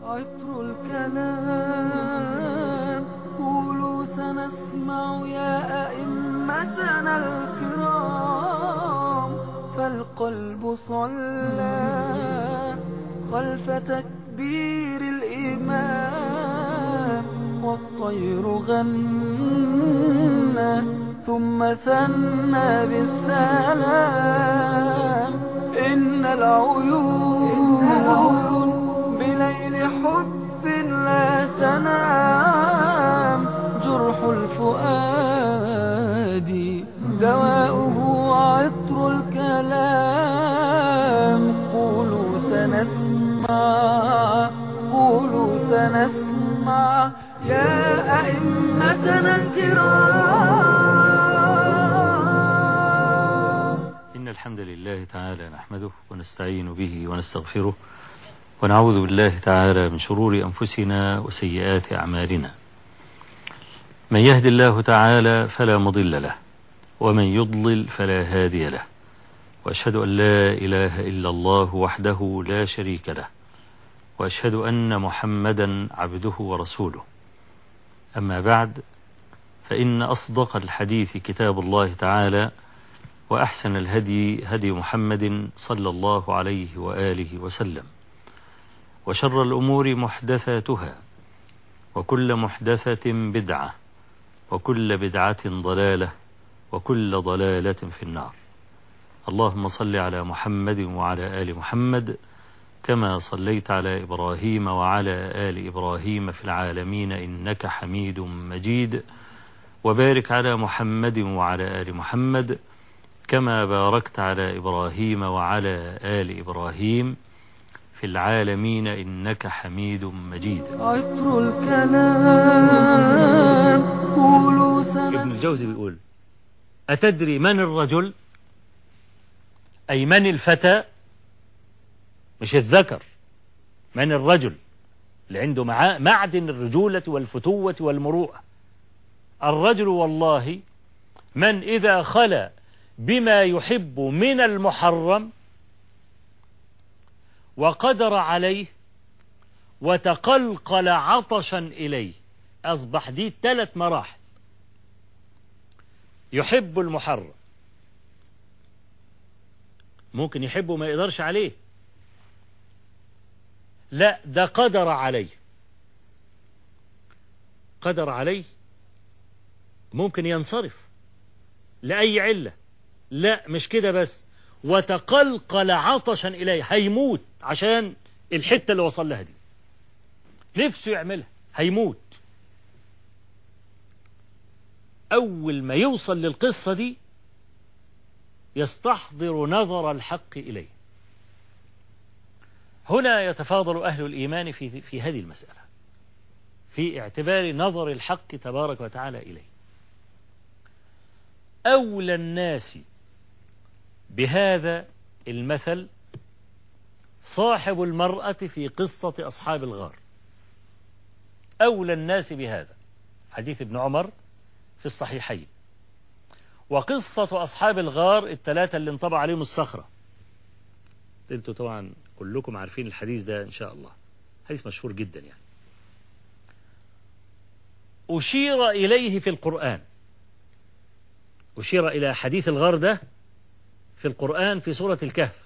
عطر الكلام قولوا سنسمع يا أئمتنا الكرام فالقلب صلى خلف تكبير الإمام والطير غنى ثم ثنى بالسلام إن العيون بليل حب لا تنام جرح الفؤاد دواؤه عطر الكلام قولوا سنسمع قولوا سنسمع يا أئمتنا الكرام إن الحمد لله تعالى نحمده ونستعين به ونستغفره ونعوذ بالله تعالى من شرور أنفسنا وسيئات أعمالنا من يهد الله تعالى فلا مضل له ومن يضلل فلا هادي له وأشهد أن لا إله إلا الله وحده لا شريك له وأشهد أن محمدا عبده ورسوله أما بعد فإن أصدق الحديث كتاب الله تعالى وأحسن الهدي هدي محمد صلى الله عليه وآله وسلم وشر الأمور محدثاتها وكل محدثة بدعة وكل بدعة ضلالة وكل ضلالة في النار اللهم صل على محمد وعلى آل محمد كما صليت على إبراهيم وعلى آل إبراهيم في العالمين إنك حميد مجيد وبارك على محمد وعلى آل محمد كما باركت على إبراهيم وعلى آل إبراهيم في العالمين إنك حميد مجيد عطر الكلام قولوا ابن سنسمع الجوزي بيقول أتدري من الرجل أي من الفتى مش الذكر من الرجل اللي عنده معا- معدن الرجولة والفتوة والمروءة الرجل والله من إذا خلا بما يحب من المحرم وقدر عليه وتقلقل عطشا إليه أصبح دي ثلاث مراحل يحب المحرم ممكن يحبه ما يقدرش عليه لا ده قدر عليه قدر عليه ممكن ينصرف لأي علة لا مش كده بس وتقلقل عطشا إليه هيموت عشان الحتة اللي وصل لها دي نفسه يعملها هيموت أول ما يوصل للقصة دي يستحضر نظر الحق إليه هنا يتفاضل أهل الإيمان في, في هذه المسألة في اعتبار نظر الحق تبارك وتعالى إليه أولى الناس بهذا المثل صاحب المرأة في قصة أصحاب الغار أولى الناس بهذا حديث ابن عمر في الصحيحين وقصة أصحاب الغار الثلاثة اللي انطبع عليهم الصخرة انتوا طبعا كلكم عارفين الحديث ده إن شاء الله حديث مشهور جدا يعني أشير إليه في القرآن أشير إلى حديث الغار ده في القرآن في سورة الكهف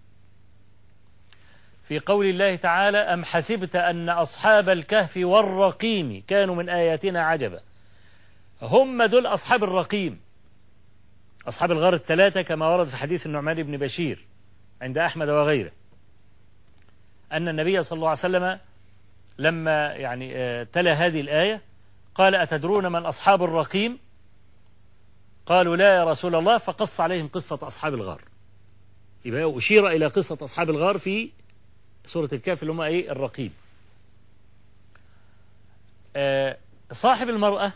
في قول الله تعالى أم حسبت أن أصحاب الكهف والرقيم كانوا من آياتنا عجبا هم دول أصحاب الرقيم أصحاب الغار الثلاثة كما ورد في حديث النعمان بن بشير عند أحمد وغيره أن النبي صلى الله عليه وسلم لما يعني آه، تلا هذه الآية قال أتدرون من أصحاب الرقيم قالوا لا يا رسول الله فقص عليهم قصة أصحاب الغار يبقى أشير إلى قصة أصحاب الغار في سورة الكهف اللي هم إيه الرقيب آه، صاحب المرأة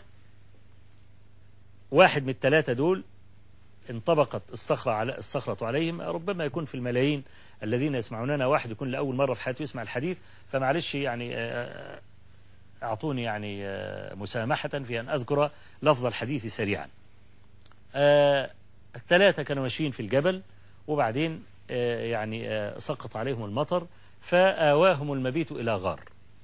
واحد من الثلاثة دول انطبقت الصخرة على الصخرة عليهم ربما يكون في الملايين الذين يسمعوننا واحد يكون لأول مرة في حياته يسمع الحديث فمعلش يعني آه، أعطوني يعني آه، مسامحة في أن أذكر لفظ الحديث سريعا آه، الثلاثة كانوا ماشيين في الجبل وبعدين آه، يعني آه، سقط عليهم المطر فآواهم المبيت إلى غار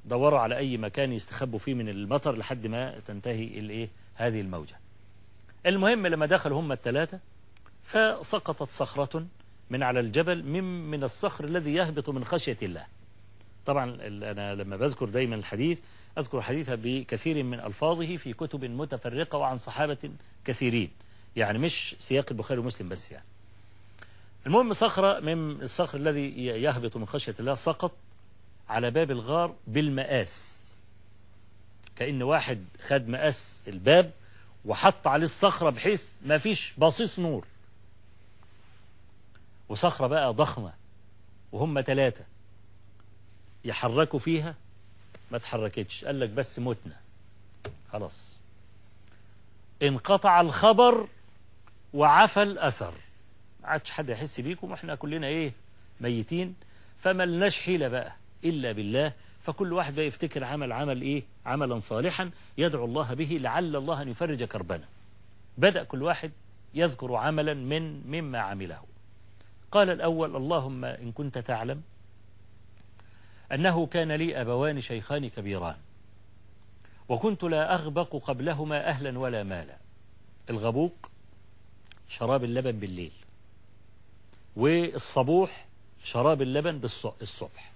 دوروا على أي مكان يستخبوا فيه من المطر لحد ما تنتهي الإيه هذه الموجة المهم لما دخلوا هم الثلاثة فسقطت صخرة من على الجبل من من الصخر الذي يهبط من خشية الله طبعا ال- أنا لما بذكر دايما الحديث أذكر حديثها بكثير من ألفاظه في كتب متفرقة وعن صحابة كثيرين يعني مش سياق البخاري ومسلم بس يعني المهم صخرة من الصخر الذي ي- يهبط من خشية الله سقط على باب الغار بالمقاس كأن واحد خد مقاس الباب وحط عليه الصخرة بحيث ما فيش بصيص نور وصخرة بقى ضخمة وهم ثلاثة يحركوا فيها ما تحركتش قال لك بس متنا خلاص انقطع الخبر وعفى الأثر ما عادش حد يحس بيكم واحنا كلنا ايه ميتين فما لناش حيلة بقى إلا بالله فكل واحد بقى يفتكر عمل عمل ايه عملا صالحا يدعو الله به لعل الله أن يفرج كربنا بدأ كل واحد يذكر عملا من مما عمله قال الأول اللهم إن كنت تعلم أنه كان لي أبوان شيخان كبيران وكنت لا أغبق قبلهما أهلا ولا مالا الغبوق شراب اللبن بالليل والصبوح شراب اللبن بالصبح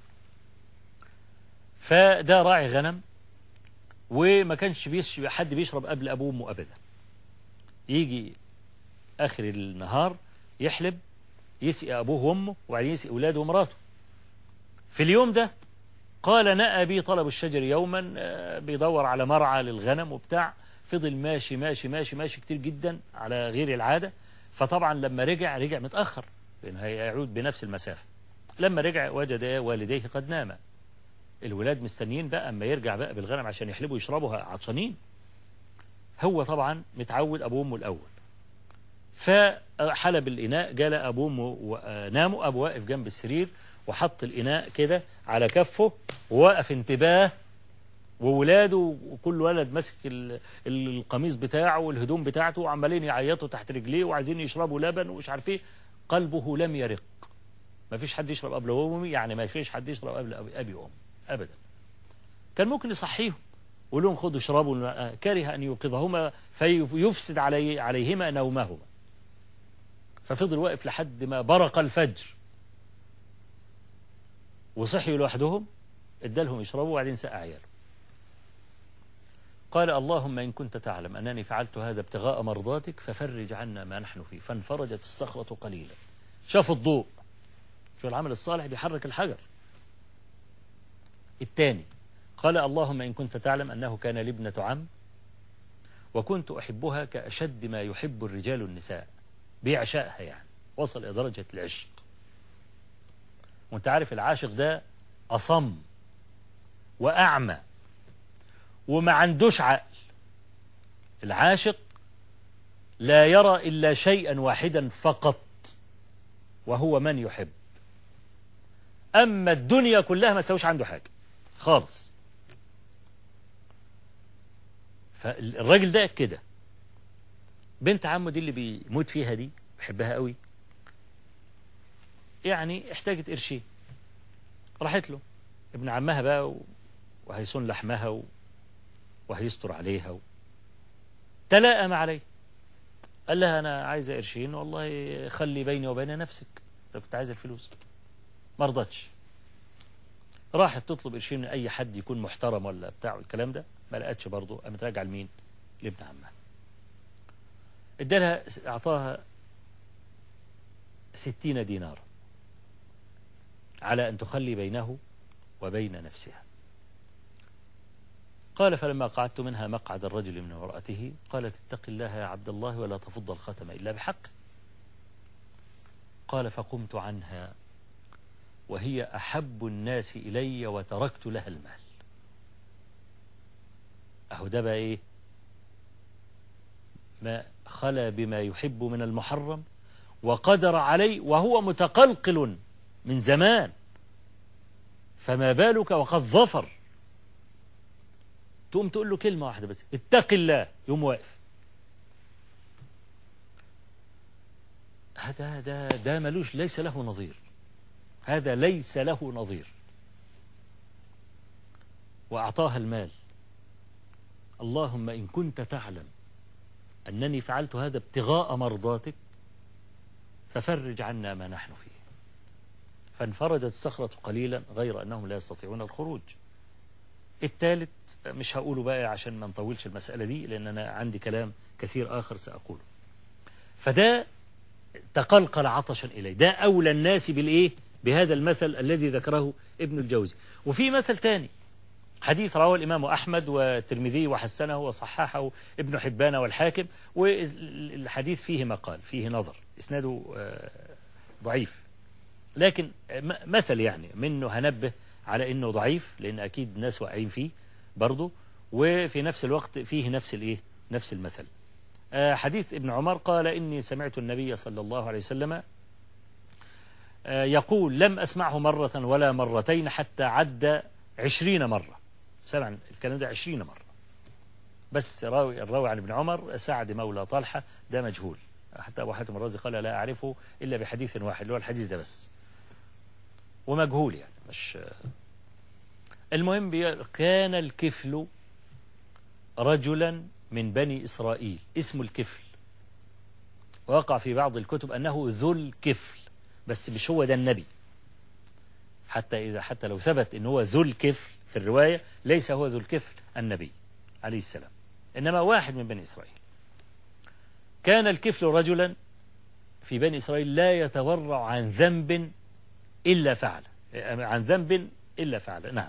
فده راعي غنم وما كانش بيش حد بيشرب قبل أبوه وأمه أبدا يجي آخر النهار يحلب يسقي أبوه وأمه وبعدين يسقي أولاده ومراته في اليوم ده قال نأى بي طلب الشجر يوما آه، بيدور على مرعى للغنم وبتاع فضل ماشي ماشي ماشي ماشي كتير جدا على غير العادة فطبعا لما رجع رجع متأخر لأنه هيعود بنفس المسافة لما رجع وجد والديه قد ناما الولاد مستنيين بقى اما يرجع بقى بالغنم عشان يحلبوا يشربوا عطشانين هو طبعا متعود ابوه وامه الاول فحلب الاناء جال ابوه وامه وناموا ابو واقف جنب السرير وحط الاناء كده على كفه ووقف انتباه وولاده وكل ولد ماسك ال- القميص بتاعه والهدوم بتاعته وعمالين يعيطوا تحت رجليه وعايزين يشربوا لبن ومش عارف ايه قلبه لم يرق ما فيش حد يشرب قبل امي يعني ما فيش حد يشرب قبل ابي أبي وامي ابدا كان ممكن يصحيهم ويقول لهم خذوا اشربوا كره ان يوقظهما فيفسد علي عليهما نومهما ففضل واقف لحد ما برق الفجر وصحيوا لوحدهم ادالهم يشربوا وبعدين سقى عياله قال اللهم إن كنت تعلم أنني فعلت هذا ابتغاء مرضاتك ففرج عنا ما نحن فيه فانفرجت الصخرة قليلا شاف الضوء شو العمل الصالح بيحرك الحجر الثاني قال اللهم إن كنت تعلم أنه كان لي ابنة عم وكنت أحبها كأشد ما يحب الرجال النساء بيعشقها يعني وصل إلى درجة العشق وانت عارف العاشق ده أصم وأعمى وما عندوش عقل العاشق لا يرى إلا شيئا واحدا فقط وهو من يحب أما الدنيا كلها ما تسويش عنده حاجة خالص فالراجل ده كده بنت عمه دي اللي بيموت فيها دي بحبها قوي يعني احتاجت قرشين راحت له ابن عمها بقى و- وهيصون لحمها و... وهيستر عليها و... تلاءم عليه قال لها انا عايزه قرشين والله خلي بيني وبين نفسك اذا كنت عايزه الفلوس ما رضتش راحت تطلب قرشين من اي حد يكون محترم ولا بتاع الكلام ده ما لقتش برضه قامت راجعه لمين لابن عمها ادالها اعطاها ستين دينار على ان تخلي بينه وبين نفسها قال فلما قعدت منها مقعد الرجل من امرأته قالت اتق الله يا عبد الله ولا تفض الختم إلا بحق قال فقمت عنها وهي أحب الناس إلي وتركت لها المال أهو ده بقى إيه ما خلا بما يحب من المحرم وقدر عليه وهو متقلقل من زمان فما بالك وقد ظفر تقوم تقول له كلمة واحدة بس اتق الله يوم واقف هذا ده ده ملوش ليس له نظير هذا ليس له نظير وأعطاها المال اللهم إن كنت تعلم أنني فعلت هذا ابتغاء مرضاتك ففرج عنا ما نحن فيه فانفرجت الصخرة قليلا غير أنهم لا يستطيعون الخروج الثالث مش هقوله بقى عشان ما نطولش المسألة دي لأن أنا عندي كلام كثير آخر سأقوله فده تقلقل عطشا إليه ده أولى الناس بالإيه بهذا المثل الذي ذكره ابن الجوزي وفي مثل تاني حديث رواه الإمام أحمد والترمذي وحسنه وصححه ابن حبان والحاكم والحديث فيه مقال فيه نظر إسناده آه، ضعيف لكن م- مثل يعني منه هنبه على انه ضعيف لان اكيد ناس واقعين فيه برضه وفي نفس الوقت فيه نفس الايه نفس المثل آه، حديث ابن عمر قال اني سمعت النبي صلى الله عليه وسلم آه، يقول لم اسمعه مرة ولا مرتين حتى عد عشرين مرة سمع الكلام ده عشرين مرة بس راوي الراوي عن ابن عمر سعد مولى طلحة ده مجهول حتى أبو حاتم الرازي قال لا أعرفه إلا بحديث واحد اللي هو الحديث ده بس ومجهول يعني مش المهم بي- كان الكفل رجلا من بني إسرائيل اسمه الكفل وقع في بعض الكتب أنه ذو الكفل بس مش هو ده النبي حتى إذا حتى لو ثبت أنه هو ذو الكفل في الرواية ليس هو ذو الكفل النبي عليه السلام إنما واحد من بني إسرائيل كان الكفل رجلا في بني إسرائيل لا يتورع عن ذنب إلا فعل عن ذنب إلا فعل نعم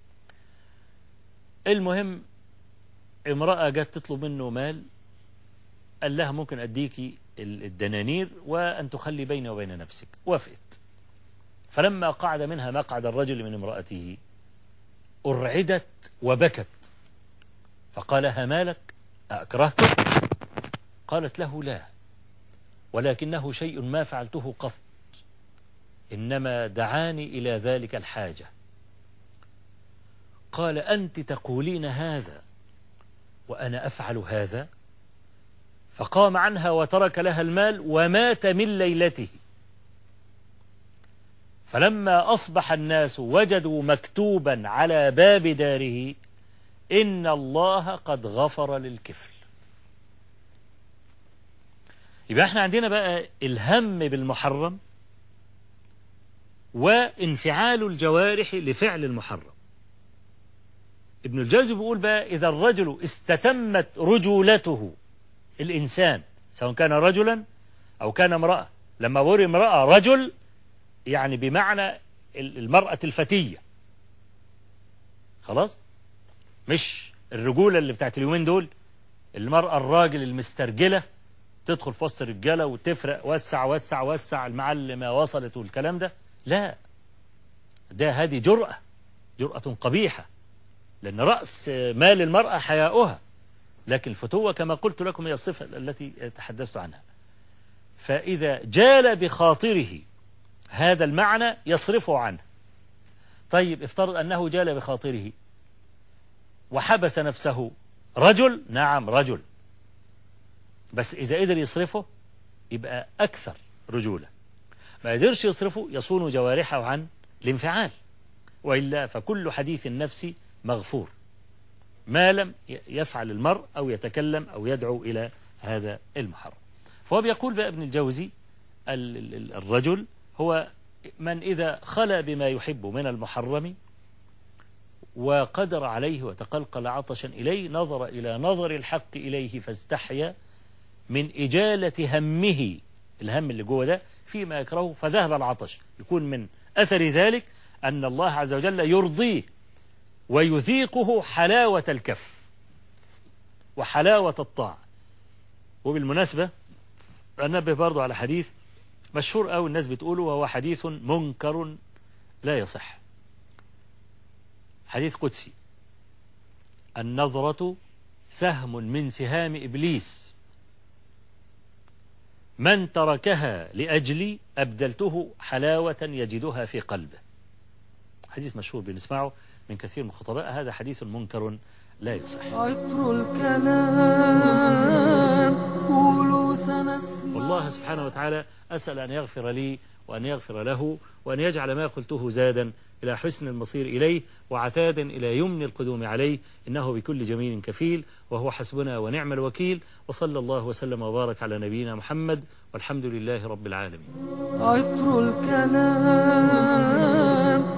المهم امرأة جت تطلب منه مال قال لها ممكن أديكي ال- الدنانير وأن تخلي بيني وبين نفسك وافقت فلما قعد منها مقعد الرجل من امرأته أرعدت وبكت فقال ها مالك أكرهتك قالت له لا ولكنه شيء ما فعلته قط إنما دعاني إلى ذلك الحاجة قال أنت تقولين هذا وأنا أفعل هذا فقام عنها وترك لها المال ومات من ليلته فلما أصبح الناس وجدوا مكتوبا على باب داره إن الله قد غفر للكفل يبقى احنا عندنا بقى الهم بالمحرم وانفعال الجوارح لفعل المحرم ابن الجوزي بيقول بقى إذا الرجل استتمت رجولته الإنسان سواء كان رجلا أو كان امرأة لما بقول امرأة رجل يعني بمعنى ال- المرأة الفتية خلاص مش الرجولة اللي بتاعت اليومين دول المرأة الراجل المسترجلة تدخل في وسط الرجالة وتفرق وسع وسع وسع المعلمة وصلت والكلام ده لا ده هذه جرأة جرأة قبيحة لأن رأس مال المرأة حياؤها لكن الفتوة كما قلت لكم هي الصفة التي تحدثت عنها فإذا جال بخاطره هذا المعنى يصرفه عنه طيب افترض أنه جال بخاطره وحبس نفسه رجل نعم رجل بس إذا قدر يصرفه يبقى أكثر رجولة ما قدرش يصرفه يصون جوارحه عن الانفعال وإلا فكل حديث النفس مغفور ما لم يفعل المرء أو يتكلم أو يدعو إلى هذا المحرم فهو بيقول بقى ابن الجوزي ال- ال- الرجل هو من إذا خلى بما يحب من المحرم وقدر عليه وتقلقل عطشا إليه نظر إلى نظر الحق إليه فاستحيا من إجالة همه الهم اللي جوه ده فيما يكرهه فذهب العطش يكون من أثر ذلك أن الله عز وجل يرضيه ويذيقه حلاوة الكف وحلاوة الطاعة وبالمناسبة أنبه برضو على حديث مشهور أو الناس بتقوله وهو حديث منكر لا يصح حديث قدسي النظرة سهم من سهام إبليس من تركها لأجلي أبدلته حلاوة يجدها في قلبه حديث مشهور بنسمعه من كثير من الخطباء هذا حديث منكر لا يصح عطر الكلام قولوا سنسمع والله سبحانه وتعالى أسأل أن يغفر لي وأن يغفر له وأن يجعل ما قلته زادا إلى حسن المصير إليه وعتادا إلى يمن القدوم عليه إنه بكل جميل كفيل وهو حسبنا ونعم الوكيل وصلى الله وسلم وبارك على نبينا محمد والحمد لله رب العالمين عطر الكلام